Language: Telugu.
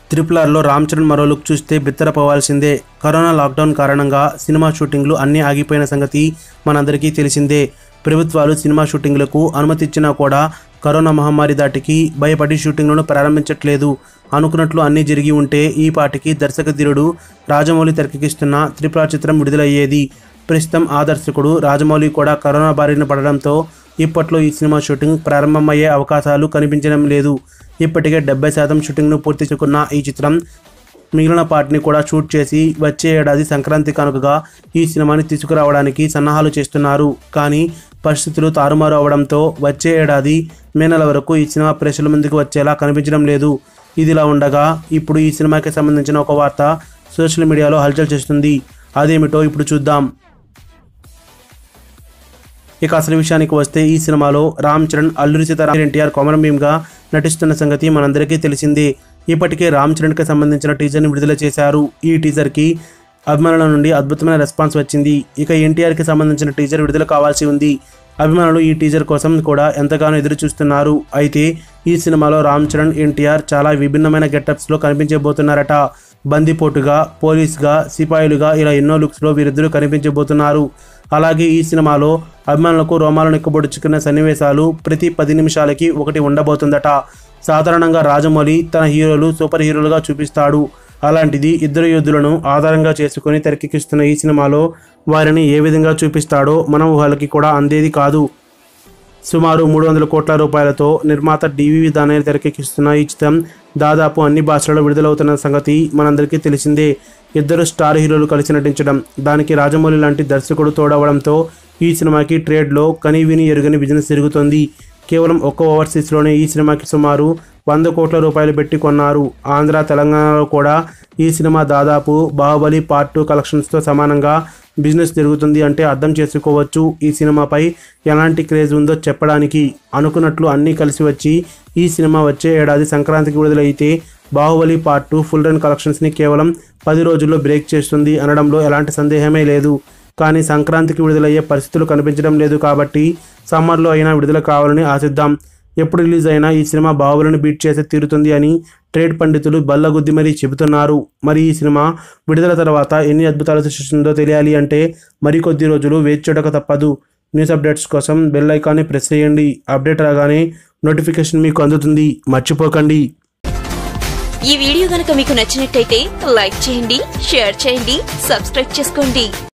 త్రిపుల్ ఆర్లో రామ్ చరణ్ మరో లుక్ చూస్తే బిత్తరపోవాల్సిందే కరోనా లాక్డౌన్ కారణంగా సినిమా షూటింగ్లు అన్నీ ఆగిపోయిన సంగతి మనందరికీ తెలిసిందే ప్రభుత్వాలు సినిమా షూటింగ్లకు అనుమతి ఇచ్చినా కూడా కరోనా మహమ్మారి దాటికి భయపడి షూటింగ్లను ప్రారంభించట్లేదు అనుకున్నట్లు అన్నీ జరిగి ఉంటే ఈ పాటికి దర్శకధీరుడు రాజమౌళి తెరకెక్కిస్తున్న త్రిపుల చిత్రం విడుదలయ్యేది ప్రస్తుతం ఆ దర్శకుడు రాజమౌళి కూడా కరోనా బారిన పడడంతో ఇప్పట్లో ఈ సినిమా షూటింగ్ ప్రారంభమయ్యే అవకాశాలు కనిపించడం లేదు ఇప్పటికే డెబ్బై శాతం షూటింగ్ను పూర్తి చేసుకున్న ఈ చిత్రం మిగిలిన పార్ట్ని కూడా షూట్ చేసి వచ్చే ఏడాది సంక్రాంతి కనుకగా ఈ సినిమాని తీసుకురావడానికి సన్నాహాలు చేస్తున్నారు కానీ పరిస్థితులు తారుమారు అవడంతో వచ్చే ఏడాది మే నెల వరకు ఈ సినిమా ప్రేక్షకుల ముందుకు వచ్చేలా కనిపించడం లేదు ఇదిలా ఉండగా ఇప్పుడు ఈ సినిమాకి సంబంధించిన ఒక వార్త సోషల్ మీడియాలో హల్చల్ చేస్తుంది అదేమిటో ఇప్పుడు చూద్దాం ఇక అసలు విషయానికి వస్తే ఈ సినిమాలో రామ్ చరణ్ అల్లూరి సీతారాం ఎన్టీఆర్ కొమరం భీమ్గా నటిస్తున్న సంగతి మనందరికీ తెలిసిందే ఇప్పటికే రామ్ చరణ్కి సంబంధించిన టీజర్ని విడుదల చేశారు ఈ టీజర్కి అభిమానుల నుండి అద్భుతమైన రెస్పాన్స్ వచ్చింది ఇక ఎన్టీఆర్కి సంబంధించిన టీజర్ విడుదల కావాల్సి ఉంది అభిమానులు ఈ టీజర్ కోసం కూడా ఎంతగానో ఎదురు చూస్తున్నారు అయితే ఈ సినిమాలో రామ్ చరణ్ ఎన్టీఆర్ చాలా విభిన్నమైన గెటప్స్లో కనిపించబోతున్నారట బందిపోటుగా పోలీస్గా సిపాయిలుగా ఇలా ఎన్నో లుక్స్లో వీరిద్దరూ కనిపించబోతున్నారు అలాగే ఈ సినిమాలో అభిమానులకు రోమాలను ఎక్కబొడుచుకున్న సన్నివేశాలు ప్రతి పది నిమిషాలకి ఒకటి ఉండబోతుందట సాధారణంగా రాజమౌళి తన హీరోలు సూపర్ హీరోలుగా చూపిస్తాడు అలాంటిది ఇద్దరు యోధులను ఆధారంగా చేసుకుని తెరకెక్కిస్తున్న ఈ సినిమాలో వారిని ఏ విధంగా చూపిస్తాడో మన ఊహలకి కూడా అందేది కాదు సుమారు మూడు వందల కోట్ల రూపాయలతో నిర్మాత డివివి దానయ్య తెరకెక్కిస్తున్న ఈ చిత్రం దాదాపు అన్ని భాషలలో విడుదలవుతున్న సంగతి మనందరికీ తెలిసిందే ఇద్దరు స్టార్ హీరోలు కలిసి నటించడం దానికి రాజమౌళి లాంటి దర్శకుడు తోడవడంతో ఈ సినిమాకి ట్రేడ్లో కని విని ఎరుగని బిజినెస్ జరుగుతోంది కేవలం ఒక్క ఓవర్సీస్లోనే ఈ సినిమాకి సుమారు వంద కోట్ల రూపాయలు పెట్టి కొన్నారు ఆంధ్ర తెలంగాణలో కూడా ఈ సినిమా దాదాపు బాహుబలి పార్ట్ టూ కలెక్షన్స్తో సమానంగా బిజినెస్ జరుగుతుంది అంటే అర్థం చేసుకోవచ్చు ఈ సినిమాపై ఎలాంటి క్రేజ్ ఉందో చెప్పడానికి అనుకున్నట్లు అన్నీ కలిసి వచ్చి ఈ సినిమా వచ్చే ఏడాది సంక్రాంతికి విడుదలైతే Baahubali part two full run కలెక్షన్స్ని కేవలం పది రోజుల్లో బ్రేక్ చేస్తుంది అనడంలో ఎలాంటి సందేహమే లేదు కానీ సంక్రాంతికి విడుదలయ్యే పరిస్థితులు కనిపించడం లేదు కాబట్టి సమ్మర్లో అయినా విడుదల కావాలని ఆశిద్దాం ఎప్పుడు రిలీజ్ అయినా ఈ సినిమా బాహుబలిని బీట్ చేసి తీరుతుంది అని ట్రేడ్ పండితులు బల్లగుద్ది మరీ చెబుతున్నారు మరి ఈ సినిమా విడుదల తర్వాత ఎన్ని అద్భుతాలు సృష్టిస్తుందో తెలియాలి అంటే మరికొద్ది రోజులు వేచి చూడక తప్పదు న్యూస్ అప్డేట్స్ కోసం బెల్ ఐకాన్ని ప్రెస్ చేయండి అప్డేట్ రాగానే నోటిఫికేషన్ మీకు అందుతుంది మర్చిపోకండి ఈ వీడియో గనక మీకు నచ్చినట్టయితే లైక్ చేయండి షేర్ చేయండి సబ్స్క్రైబ్ చేసుకోండి